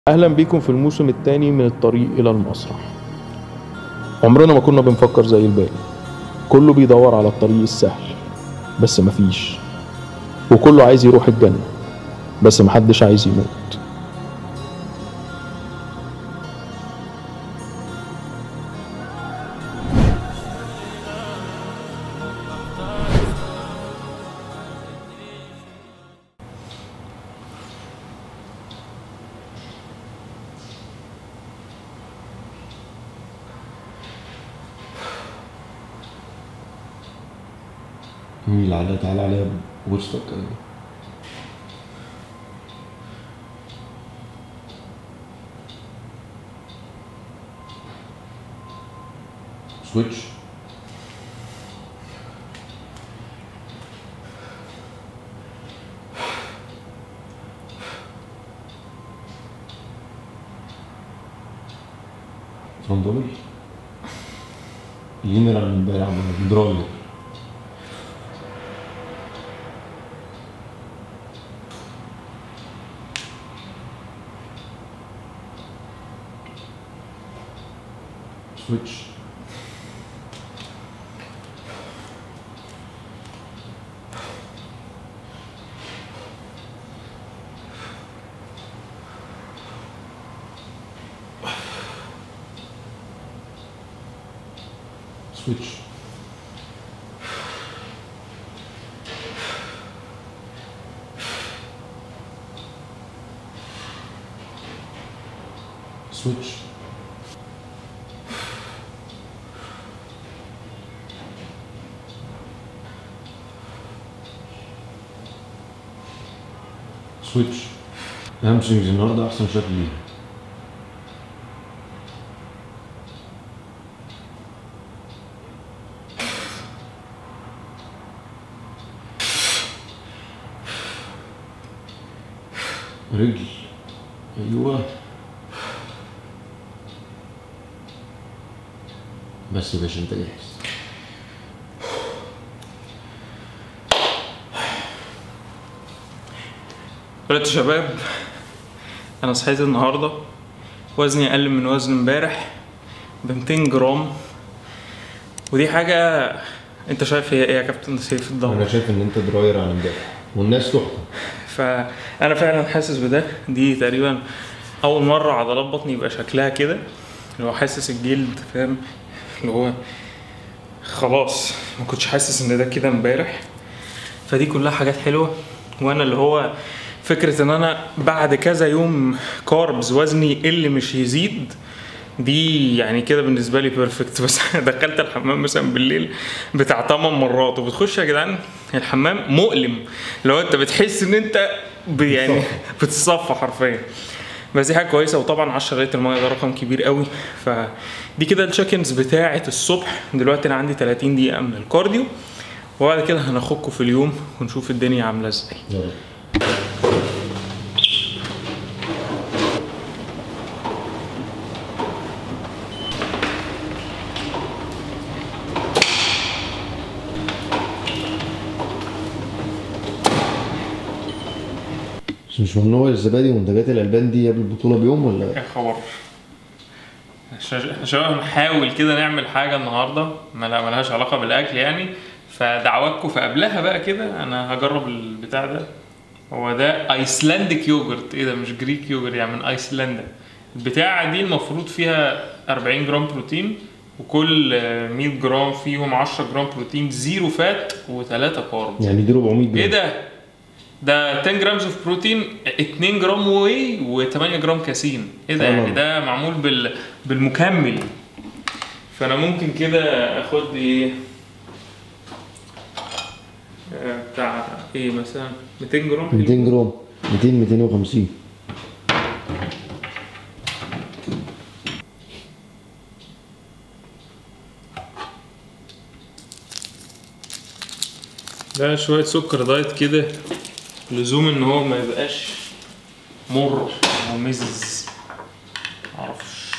أهلا بيكم في الموسم الثاني من الطريق إلى المسرح عمرنا ما كنا بنفكر زي الباقي كله بيدور على الطريق السهل بس مفيش وكله عايز يروح الجنة بس محدش عايز يموت مين اللي علق تعالى عليها بوسطك كده سويتش ترندولي جنرال امبارح درولي سويتش سويتش سويتش سويتش هامسترينجز النهارده احسن شكل ليها رجل ايوه بس يا باشا انت جاهز قلت يا شباب انا صحيت النهارده وزني اقل من وزن امبارح ب 200 جرام ودي حاجه انت شايف هي ايه يا كابتن سيف انا الضغط شايف ان انت دراير عن امبارح والناس تحكم فانا فعلا حاسس بده دي تقريبا اول مره عضلات بطني يبقى شكلها كده اللي هو حاسس الجلد فاهم اللي هو خلاص ما كنتش حاسس ان ده كده امبارح فدي كلها حاجات حلوه وانا اللي هو فكره ان انا بعد كذا يوم كاربز وزني يقل مش يزيد دي يعني كده بالنسبه لي بيرفكت بس دخلت الحمام مثلا بالليل بتاع 8 مرات وبتخش يا جدعان الحمام مؤلم لو انت بتحس ان انت ب- يعني بتتصفى حرفيا بس دي حاجه كويسه وطبعا 10 لتر ميه ده رقم كبير قوي فدي كده التشيكنز بتاعه الصبح دلوقتي انا عندي 30 دقيقه من الكارديو وبعد كده هناخدكم في اليوم ونشوف الدنيا عامله ازاي يلا بس مش ممنوع الزبادي ومنتجات الالبان دي قبل البطوله بيوم ولا يا خبر شا- شباب نحاول كده نعمل حاجه النهارده ما لا ملهاش علاقه بالاكل يعني فدعواتكم فقبلها بقى كده انا هجرب البتاع ده هو ده ايسلندك يوجرت ايه ده مش جريك يوجرت يعني من ايسلندا البتاعه دي المفروض فيها 40 جرام بروتين وكل آه، 100 جرام فيهم 10 جرام بروتين زيرو فات و3 كارب يعني دي 400 جنيه ايه ده؟ ده 10 جرامز اوف بروتين 2 جرام واي و8 جرام كاسين ايه ده يعني ده معمول بال بالمكمل فانا ممكن كده اخد ايه آه، بتاع ايه مثلا 200 جرام 200 جرام 200 250 ده شوية سكر دايت كده لزوم ان هو ما يبقاش مر او مزز معرفش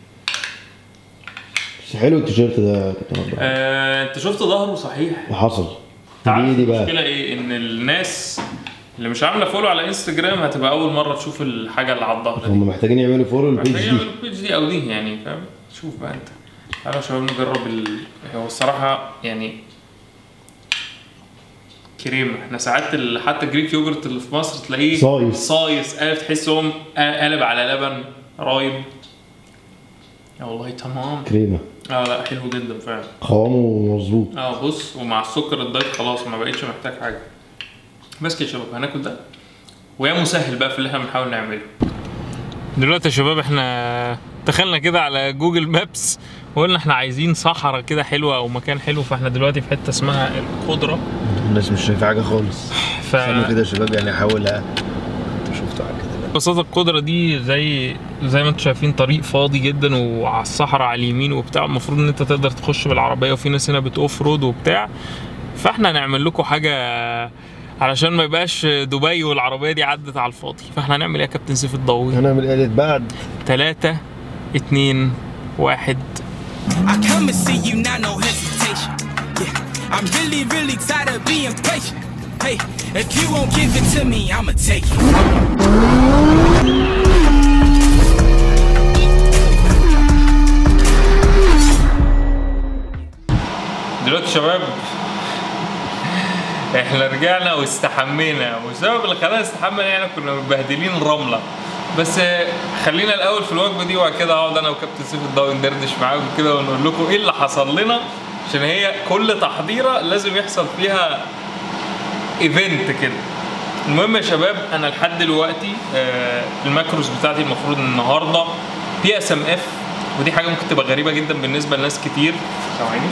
بس حلو التيشيرت ده يا كابتن عبد الرحمن. آه، انت شفت ظهره صحيح وحصل تعرف دي دي بقى المشكله ايه ان الناس اللي مش عامله فولو على انستجرام هتبقى اول مره تشوف الحاجه اللي على الظهر دي هم محتاجين يعملوا فولو البيج محتاج دي يعمل البيج دي او دي يعني فاهم شوف بقى انت تعالى يا شباب نجرب ال... هو الصراحه يعني كريمه احنا ساعات ال... حتى الجريك يوجرت اللي في مصر تلاقيه صايص. صايص قالب تحسهم قالب على لبن رايب يا والله تمام كريمه اه لا حلو جدا فعلا قوامه مظبوط اه بص ومع السكر الدايت خلاص ما بقتش محتاج حاجه بس كده يا شباب هناكل ده ويا مسهل بقى في اللي احنا بنحاول نعمله دلوقتي يا شباب احنا دخلنا كده على جوجل مابس وقلنا احنا عايزين صحراء كده حلوه او مكان حلو فاحنا دلوقتي في حته اسمها الخضره الناس مش شايفه حاجه خالص ف استنوا كده يا شباب يعني احاول أ- شفتوا على كده ببساطه القدره دي زي زي ما انتم شايفين طريق فاضي جدا وعلى الصحراء على اليمين وبتاع المفروض ان انت تقدر تخش بالعربيه وفي ناس هنا بتوف رود وبتاع فاحنا هنعمل لكم حاجه علشان ما يبقاش دبي والعربيه دي عدت على الفاضي فاحنا هنعمل ايه يا كابتن سيف الضوي هنعمل ايه بعد 3 2 1 I come and see you now, no hesitation. Yeah, I'm really, really tired of being patient. Hey, if you won't give it to me, I'ma take it. دلوقتي شباب احنا رجعنا واستحمينا والسبب اللي خلانا نستحمى ان احنا كنا مبهدلين الرمله بس خلينا الاول في الوجبه دي وبعد كده اقعد انا وكابتن سيف الضوء ندردش معاكم كده ونقول لكم ايه اللي حصل لنا عشان هي كل تحضيره لازم يحصل فيها ايفنت كده المهم يا شباب انا لحد دلوقتي آه، الماكروز بتاعتي المفروض النهارده بي اس ام اف ودي حاجه ممكن تبقى غريبه جدا بالنسبه لناس كتير ثواني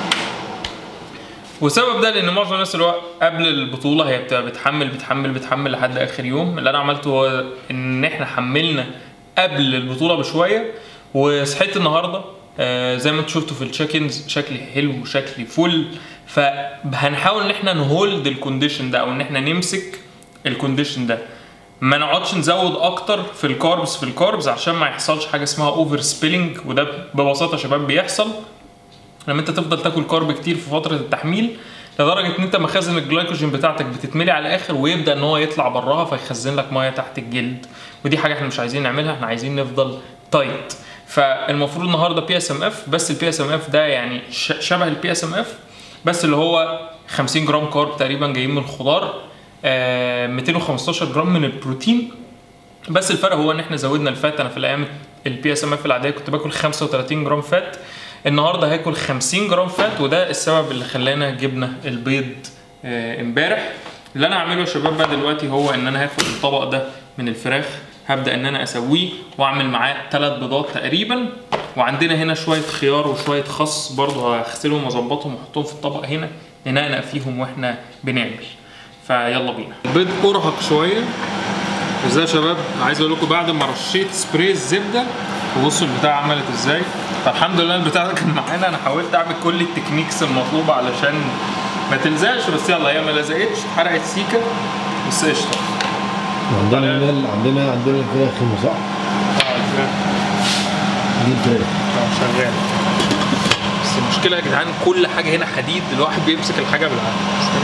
والسبب ده لان معظم الناس اللي هو قبل البطوله هي بتبقى بتحمل بتحمل بتحمل لحد اخر يوم اللي انا عملته هو ان احنا حملنا قبل البطوله بشويه وصحيت النهارده آه زي ما انتم شفتوا في التشيكنز شكلي حلو وشكلي فل فهنحاول ان احنا نهولد الكونديشن ده او ان احنا نمسك الكونديشن ده ما نقعدش نزود اكتر في الكاربس في الكاربس عشان ما يحصلش حاجه اسمها اوفر سبيلنج وده ببساطه يا شباب بيحصل لما انت تفضل تاكل كارب كتير في فتره التحميل لدرجه ان انت مخازن الجلايكوجين بتاعتك بتتملي على الاخر ويبدا ان هو يطلع براها فيخزن لك ميه تحت الجلد ودي حاجه احنا مش عايزين نعملها احنا عايزين نفضل تايت فالمفروض النهارده بي اس ام اف بس البي اس ام اف ده يعني ش- شبه البي اس ام اف بس اللي هو 50 جرام كارب تقريبا جايين من الخضار آه 215 جرام من البروتين بس الفرق هو ان احنا زودنا الفات انا في الايام البي اس ام اف العاديه كنت باكل 35 جرام فات النهارده هاكل 50 جرام فات وده السبب اللي خلانا جبنا البيض آه، امبارح اللي انا هعمله يا شباب بقى دلوقتي هو ان انا هاخد الطبق ده من الفراخ هبدا ان انا اسويه واعمل معاه ثلاث بيضات تقريبا وعندنا هنا شويه خيار وشويه خس برضه هغسلهم واظبطهم واحطهم في الطبق هنا ننقنق فيهم واحنا بنعمل فيلا بينا البيض ارهق شويه ازاي يا شباب عايز اقول لكم بعد ما رشيت سبراي الزبده وبصوا البتاع عملت ازاي فالحمد لله البتاع ده كان معانا انا حاولت اعمل كل التكنيكس المطلوبه علشان ما تلزقش بس يلا هي ما لزقتش اتحرقت سيكه بس قشطه عندنا هنا عندنا عندنا الفراخ هنا صح؟ اه الفراخ دي الفراخ اه شغال بس المشكله يا جدعان كل حاجه هنا حديد الواحد بيمسك الحاجه بالعافيه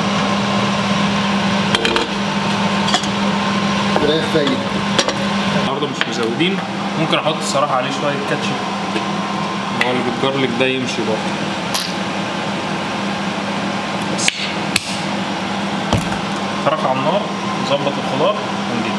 فراخ فايدة النهارده مش مزودين ممكن احط الصراحه عليه شويه كاتشب اللي هو اللي بالجارليك ده يمشي برضه بس فراخ على النار نظبط الخضار ونجيب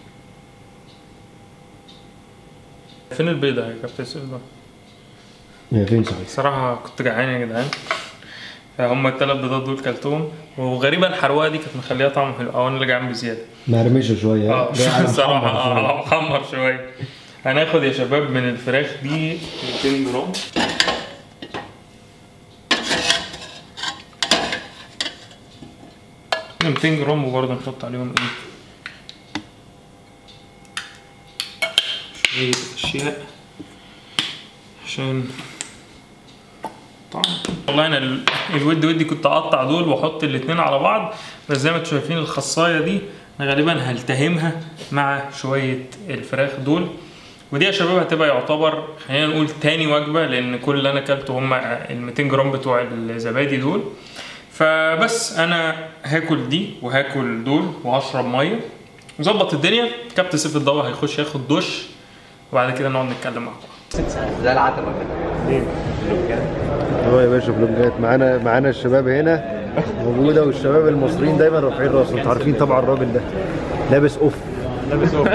فين البيضة يا كابتن سيلفا؟ هي فين صحيح؟ صراحة كنت جعان يا جدعان فهم التلات بيضات دول كلتهم وغريبا الحروقة دي كانت مخليها طعمه حلو او انا اللي جعان بزيادة مهرمشة شوية اه جاي على الصراحة محمر شوية. اه محمر شوية هناخد يا شباب من الفراخ دي 200 جرام كده 200 جرام وبرضه نحط عليهم ايه شوية اشياء عشان طعم والله انا ال- الود ودي كنت اقطع دول واحط الاتنين على بعض بس زي ما انتم شايفين الخصايه دي انا غالبا هلتهمها مع شويه الفراخ دول ودي يا شباب هتبقى يعتبر خلينا نقول تاني وجبه لان كل اللي انا اكلته هم ال 200 جرام بتوع الزبادي دول فبس انا هاكل دي وهاكل دول وهشرب ميه نظبط الدنيا كابتن سيف الضوء هيخش ياخد دش وبعد كده نقعد نتكلم مع بعض زي العتبه كده اه يا باشا فلوجات معانا معانا الشباب هنا موجوده والشباب المصريين دايما رافعين راسهم انتوا عارفين طبعا الراجل ده لابس اوف لابس اوف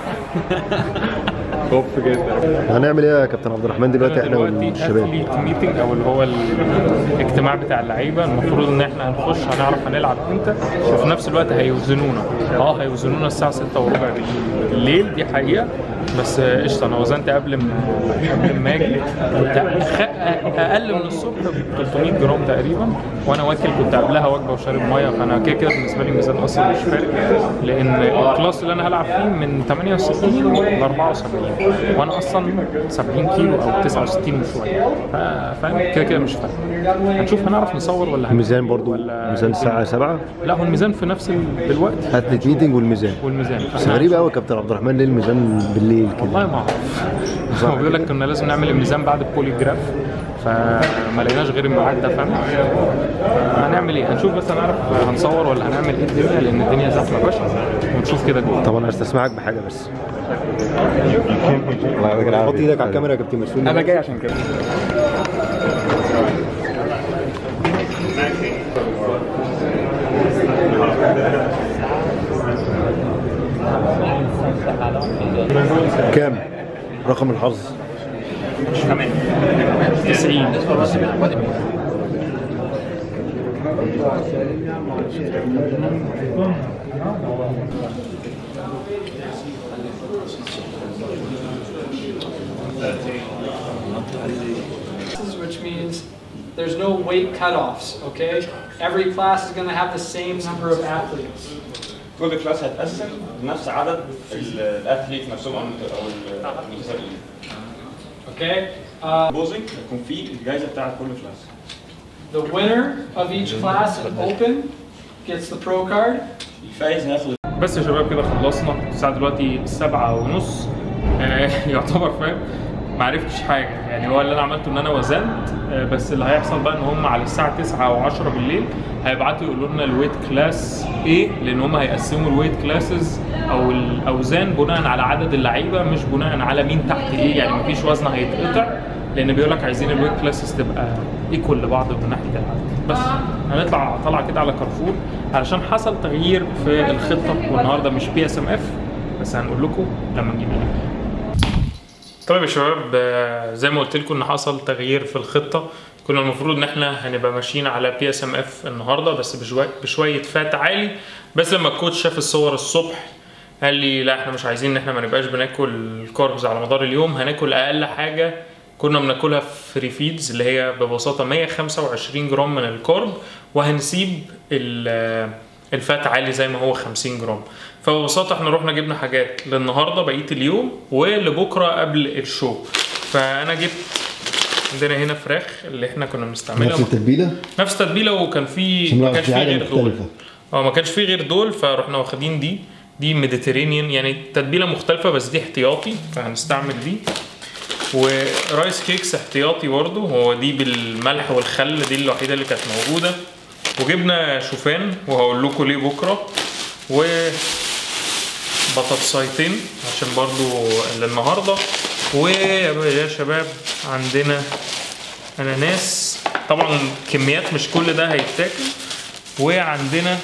اوف جدا هنعمل ايه يا كابتن عبد الرحمن دلوقتي احنا دلوقتي والشباب اثليت ميتنج او اللي هو الاجتماع بتاع اللعيبه المفروض ان احنا هنخش هنعرف هنلعب امتى وفي نفس الوقت هيوزنونا اه هيوزنونا الساعه 6 وربع بالليل دي حقيقه بس آه، قشطه انا وزنت قبل ما قبل ما اجي كنت أخ- اقل من الصبح ب 300 جرام تقريبا وانا واكل كنت قبلها وجبه وشارب ميه فانا كده كده بالنسبه لي الميزان اصلا مش فارق لان الكلاس اللي انا هلعب فيه من 68 ل 74 وانا اصلا 70 كيلو او 69 وشويه ف- فاهم كده كده مش فارق هنشوف هنعرف نصور ولا هن- الميزان برضو ولا ميزان الساعه 7 لا هو الميزان في نفس ال- الوقت هاتلت ميتنج والميزان والميزان بس فإحنا غريب قوي يا كابتن عبد الرحمن ليه الميزان بالليل والله كده ما اعرف هو بيقول لك كنا لازم نعمل الميزان بعد البوليجراف فما لقيناش غير الميعاد ده فاهم هنعمل ايه هنشوف بس هنعرف هنصور ولا هنعمل ايه الدنيا لان الدنيا زحمه فشخ ونشوف كده جوه طبعا استسمعك بحاجه بس حط ايدك على الكاميرا يا كابتن مسؤول انا جاي عشان كده كام رقم الحظ 90 which means there's no weight cutoffs, okay? Every class is going to have the same number of athletes. كل كلاس هتقسم بنفس عدد ال- الاثليت نفسهم او ال- او المتسابقين. Okay? Uh, بوزنج هيكون فيه الجائزه بتاعت كل كلاس. the winner of each class in open gets the pro card. الفايز هياخد بس يا شباب كده خلصنا الساعة دلوقتي سبعة ونص آه يعتبر فاهم ما عرفتش حاجة يعني هو اللي أنا عملته إن أنا وزنت آه بس اللي هيحصل بقى إن هم على الساعة 9 أو 10 بالليل هيبعتوا يقولوا لنا الويت كلاس إيه لأن هم هيقسموا الويت كلاسز أو الأوزان بناء على عدد اللعيبة مش بناء على مين تحت إيه يعني مفيش وزن هيتقطع لان بيقول لك عايزين الويت كلاسز تبقى ايكوال لبعض من ناحيه العدد بس هنطلع طلعه كده على كارفور علشان حصل تغيير في الخطه والنهارده مش بي اس ام اف بس هنقول لكم لما نجيب الإيه. طيب يا شباب آه، زي ما قلت لكم ان حصل تغيير في الخطه كنا المفروض ان احنا هنبقى ماشيين على بي اس ام اف النهارده بس بشويه بشويه فات عالي بس لما الكوتش شاف الصور الصبح قال لي لا احنا مش عايزين ان احنا ما نبقاش بناكل كاربز على مدار اليوم هناكل اقل حاجه كنا بناكلها في ريفيدز اللي هي ببساطه 125 جرام من الكارب وهنسيب ال- الفات عالي زي ما هو 50 جرام فببساطه احنا رحنا جبنا حاجات للنهارده بقيه اليوم ولبكره قبل الشو فانا جبت عندنا هنا فراخ اللي احنا كنا بنستعملها نفس التتبيله نفس تتبيله وكان في عشان ما نعرف كانش في في حاجة غير دول مختلفة. اه ما كانش في غير دول فرحنا واخدين دي دي ميديترينيان يعني تتبيله مختلفه بس دي احتياطي فهنستعمل دي ورايس كيكس احتياطي برضه هو دي بالملح والخل دي الوحيده اللي كانت موجوده وجبنا شوفان وهقول لكم ليه بكره و بطاطسايتين عشان برضو للنهارده ويا شباب عندنا اناناس طبعا كميات مش كل ده هيتاكل وعندنا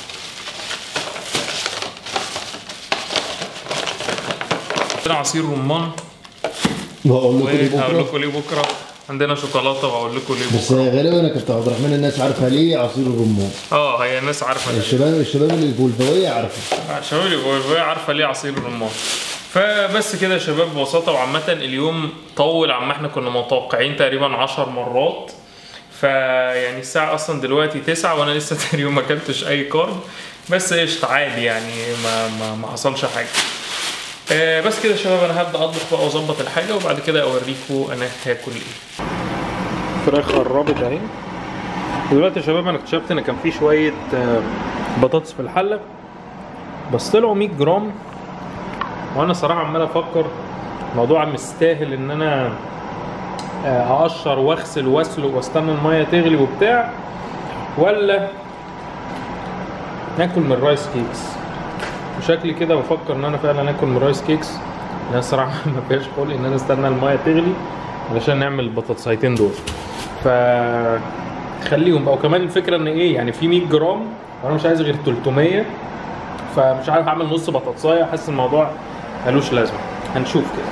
عندنا عصير رمان بقول لكم ليه وهقول بكره لكم ليه بكره عندنا شوكولاته وهقول لكم ليه بس بكره غالبا يا كابتن عبد الرحمن الناس عارفه ليه عصير الرمان اه هي الناس عارفه ده. الشباب الشباب اللي البولفويه عارفه شباب الجوافيه عارفه ليه عصير الرمان فبس كده يا شباب ببساطه وعامه اليوم طول عما احنا كنا متوقعين تقريبا 10 مرات فيعني الساعة أصلا دلوقتي تسعة وأنا لسه تقريبا ما أكلتش أي كارب بس قشطة عادي يعني ما ما, ما حصلش حاجة. آه بس كده يا شباب أنا هبدأ أطبخ بقى وأظبط الحاجة وبعد كده أوريكم أنا هاكل إيه. فراخ قربت أهي. دلوقتي يا شباب أنا اكتشفت إن كان في شوية آه، بطاطس في الحلة بس طلعوا 100 جرام وانا صراحه عمال افكر الموضوع مستاهل ان انا آه، هقشر واغسل واسلق واستنى الميه تغلي وبتاع ولا ناكل من الرايس كيكس وشكلي كده بفكر ان انا فعلا اكل من الرايس كيكس لان الصراحه ما فيهاش خلق ان انا استنى المايه تغلي علشان نعمل البطاطسايتين دول ف خليهم بقى وكمان الفكره ان ايه يعني في 100 جرام وانا مش عايز غير 300 فمش عارف اعمل نص بطاطسايه حاسس الموضوع ملوش لازمه هنشوف كده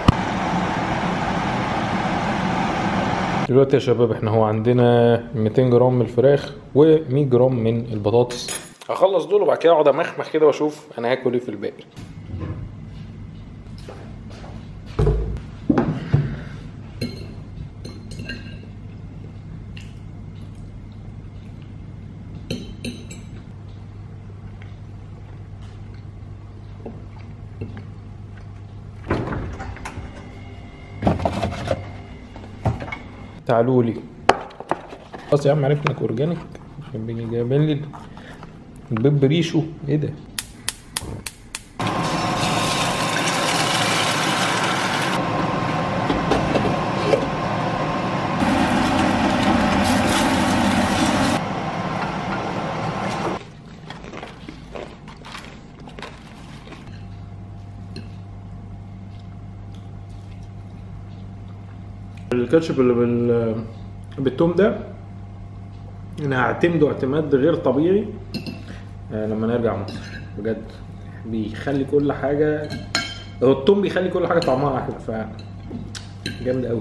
دلوقتي يا شباب احنا هو عندنا 200 جرام من الفراخ و100 جرام من البطاطس هخلص دول وبعد كده اقعد امخمخ كده واشوف انا هاكل ايه في الباقي تعالوا لي خلاص يا عم عرفنا انك اورجانيك عشان بيجي جايبين لي البيب ريشو ايه ده الكاتشب اللي بال بالتوم ده انا هعتمده اعتماد غير طبيعي آه، لما نرجع مصر بجد بيخلي كل حاجه هو التوم بيخلي كل حاجه طعمها احلى ف جامد قوي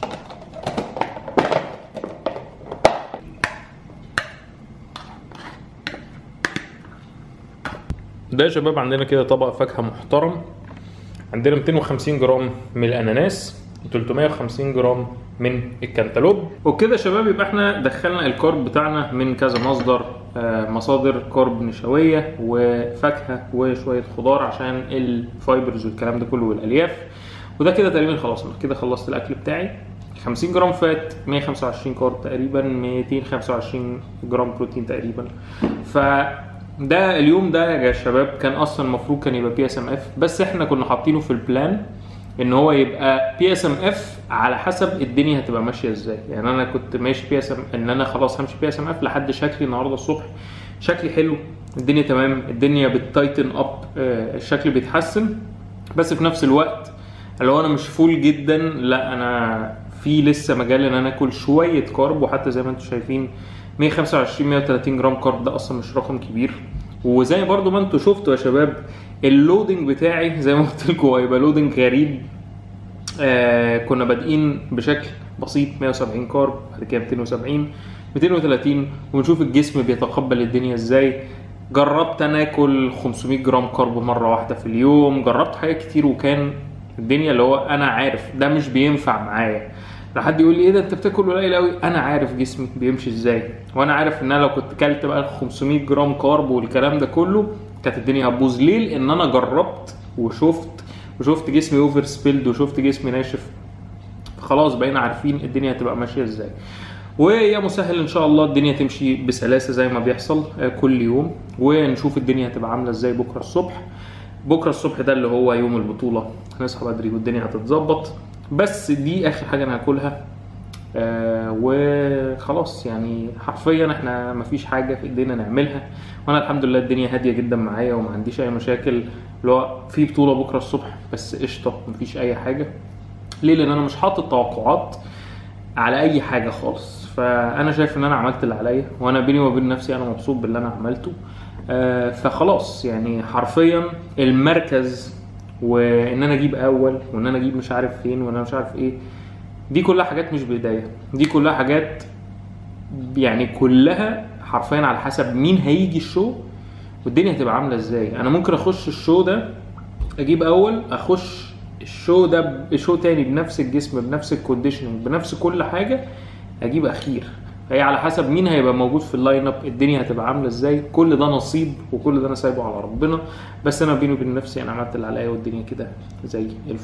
ده يا شباب عندنا كده طبق فاكهه محترم عندنا 250 جرام من الاناناس و350 جرام من الكنتالوب وبكده يا شباب يبقى احنا دخلنا الكارب بتاعنا من كذا مصدر آه، مصادر كارب نشويه وفاكهه وشويه خضار عشان الفايبرز والكلام ده كله والالياف وده كده تقريبا خلاص انا كده خلصت الاكل بتاعي 50 جرام فات 125 كارب تقريبا 225 جرام بروتين تقريبا ف ده اليوم ده يا شباب كان اصلا المفروض كان يبقى بي اس ام اف بس احنا كنا حاطينه في البلان ان هو يبقى بي اس ام اف على حسب الدنيا هتبقى ماشيه ازاي يعني انا كنت ماشي بي اس ام ان انا خلاص همشي بي اس ام اف لحد شكلي النهارده الصبح شكلي حلو الدنيا تمام الدنيا بتتايتن اب آه، الشكل بيتحسن بس في نفس الوقت لو انا مش فول جدا لا انا في لسه مجال ان انا اكل شويه كارب وحتى زي ما انتم شايفين 125 130 جرام كارب ده اصلا مش رقم كبير وزي برضو ما انتم شفتوا يا شباب اللودنج بتاعي زي ما قلت لكم هو هيبقى لودنج غريب آه كنا بادئين بشكل بسيط 170 كارب بعد كده 270 230 ونشوف الجسم بيتقبل الدنيا ازاي جربت انا اكل 500 جرام كارب مره واحده في اليوم جربت حاجات كتير وكان الدنيا اللي هو انا عارف ده مش بينفع معايا لو حد يقول لي ايه ده انت بتاكل قليل قوي انا عارف جسمي بيمشي ازاي وانا عارف ان انا لو كنت كلت بقى 500 جرام كارب والكلام ده كله كانت الدنيا هتبوظ ليه لان انا جربت وشفت وشفت جسمي اوفر سبيلد وشفت جسمي ناشف خلاص بقينا عارفين الدنيا هتبقى ماشيه ازاي ويا مسهل ان شاء الله الدنيا تمشي بسلاسه زي ما بيحصل آه، كل يوم ونشوف الدنيا هتبقى عامله ازاي بكره الصبح بكره الصبح ده اللي هو يوم البطوله هنصحى بدري والدنيا هتتظبط بس دي اخر حاجه انا هاكلها آه وخلاص يعني حرفيا احنا مفيش حاجه في ايدينا نعملها وانا الحمد لله الدنيا هاديه جدا معايا وما عنديش اي مشاكل اللي هو في بطوله بكره الصبح بس قشطه مفيش اي حاجه ليه لان انا مش حاطط توقعات على اي حاجه خالص فانا شايف ان انا عملت اللي عليا وانا بيني وبين نفسي انا مبسوط باللي انا عملته آه، فخلاص يعني حرفيا المركز وان انا اجيب اول وان انا اجيب مش عارف فين وان انا مش عارف ايه دي كلها حاجات مش بايديا دي كلها حاجات يعني كلها حرفيا على حسب مين هيجي الشو والدنيا هتبقى عامله ازاي انا ممكن اخش الشو ده اجيب اول اخش الشو ده بشو تاني بنفس الجسم بنفس الكونديشننج بنفس كل حاجه اجيب اخير فهي على حسب مين هيبقى موجود في اللاين اب الدنيا هتبقى عامله ازاي كل ده نصيب وكل ده انا سايبه على ربنا بس انا بيني وبين نفسي انا عملت اللي عليا والدنيا كده زي الفل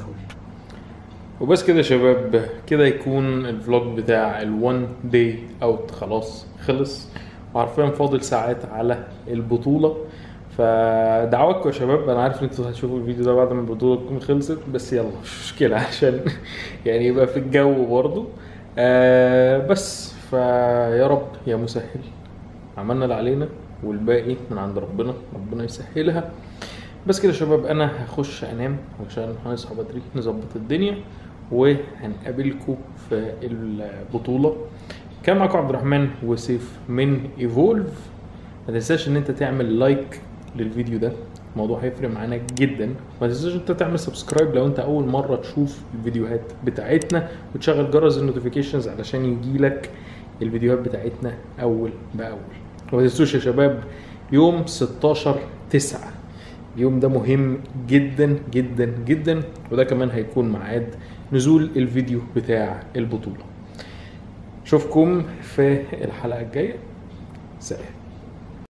وبس كده يا شباب كده يكون الفلوج بتاع الون داي اوت خلاص خلص وعارفين فاضل ساعات على البطولة فدعواتكم يا شباب انا عارف ان انتوا هتشوفوا الفيديو ده بعد ما البطولة تكون خلصت بس يلا مش مشكلة عشان يعني يبقى في الجو برضه آه بس فيا رب يا مسهل عملنا اللي علينا والباقي من عند ربنا ربنا يسهلها بس كده يا شباب انا هخش انام عشان هنصحى بدري نظبط الدنيا وهنقابلكم في البطوله كان معاكم عبد الرحمن وسيف من ايفولف ما تنساش ان انت تعمل لايك للفيديو ده الموضوع هيفرق معانا جدا ما تنساش انت تعمل سبسكرايب لو انت اول مره تشوف الفيديوهات بتاعتنا وتشغل جرس النوتيفيكيشنز علشان يجيلك الفيديوهات بتاعتنا اول باول وما تنسوش يا شباب يوم 16 9 اليوم ده مهم جدا جدا جدا وده كمان هيكون ميعاد نزول الفيديو بتاع البطوله اشوفكم في الحلقه الجايه سلام